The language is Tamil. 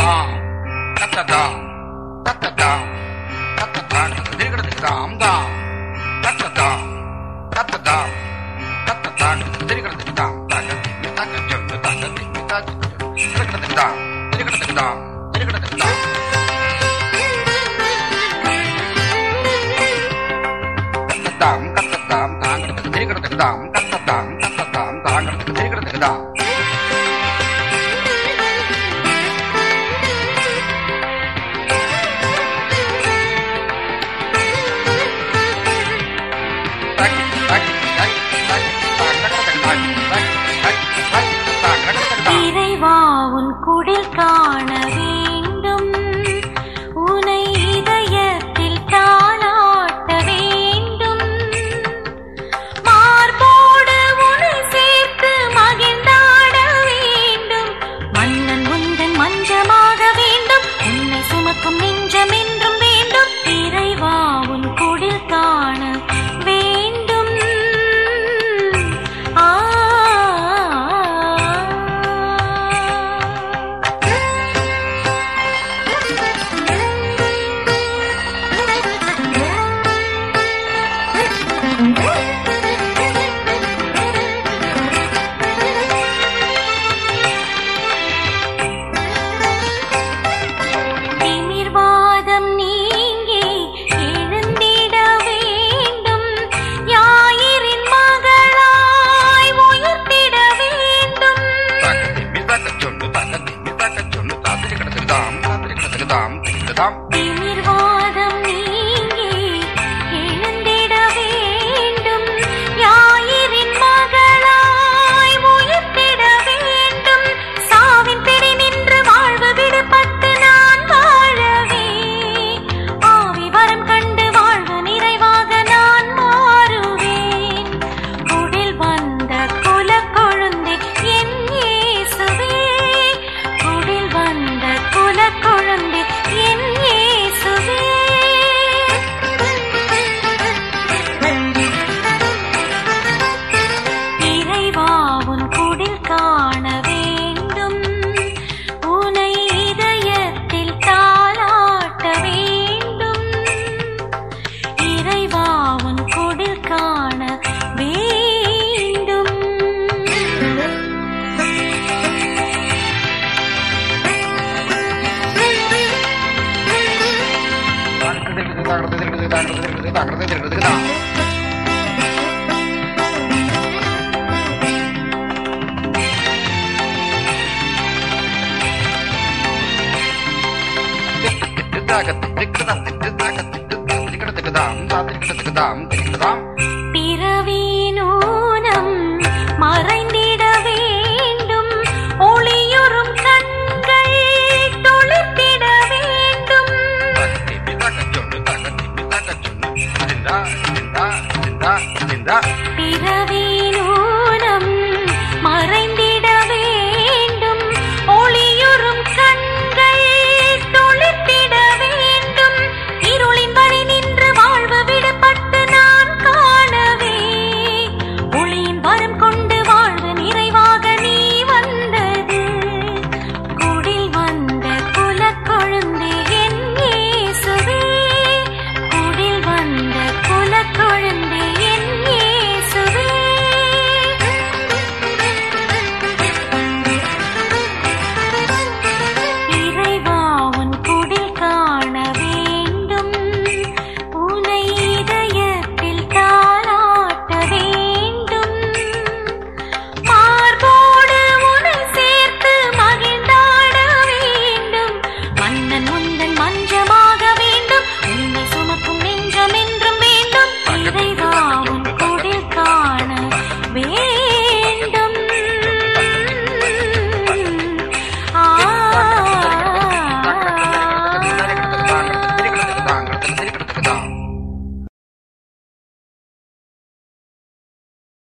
தாம் தத்ததாம் தத்ததாம் தத்ததாம் திரிகடத்துக்குதாம் தாம் தத்ததாம் தத்ததாம் தத்ததாம் திரிகடத்துக்குதாம் தகதி தக சொல்லு தகதி தக திரிகடத்துக்குதாம் திரிகடத்துக்குதாம் திரிகடத்துக்குதாம் தத்ததாம் தத்ததாம் தாங்கடத்துக்கு திரிகடத்துக்குதாம் தத்ததாம் தத்ததாம் தாங்கடத்துக்கு திரிகடத்துக்குதாம் இறைவா உன் குடில் காண வேண்டும் உனை இதயத்தில் தாளாட்ட வேண்டும் மார்போடு உனை சேர்த்து மகிழ்ந்தாட வேண்டும் மன்னன் உந்தன் மஞ்சமாக வேண்டும் உன்னை சுமக்கும் நெஞ்சம் என்றும் வேண்டும் இறைவா உன் குடில் காண வேண்டும் ஆ திமிர்வாதம் நீங்கி எழுந்திட வேண்டும் யாயிரின் மகளாய் உயிர்த்திட வேண்டும் திமிர்வாதம் நீங்கி எழுந்திட வேண்டும் யாயிரின் மகளாய் உயிர்த்திட வேண்டும் சாவின் பிடி நின்று வாழ்வு விடுபட்டு நான் வாழவே ஆவி வரம் கண்டு வாழ்வு நிறைவாக நான் மாறுவேன் குடில் வந்த குல கொழுந்தே என் இயேசுவே குடில் வந்த குல கொழுந்தே என் இயேசுவே இறைவா உன் குடில் காண வேண்டும் உனை இதயத்தில் தாளாட்ட வேண்டும் இறைவா உன் குடில் காண வேண்டும் பிறவி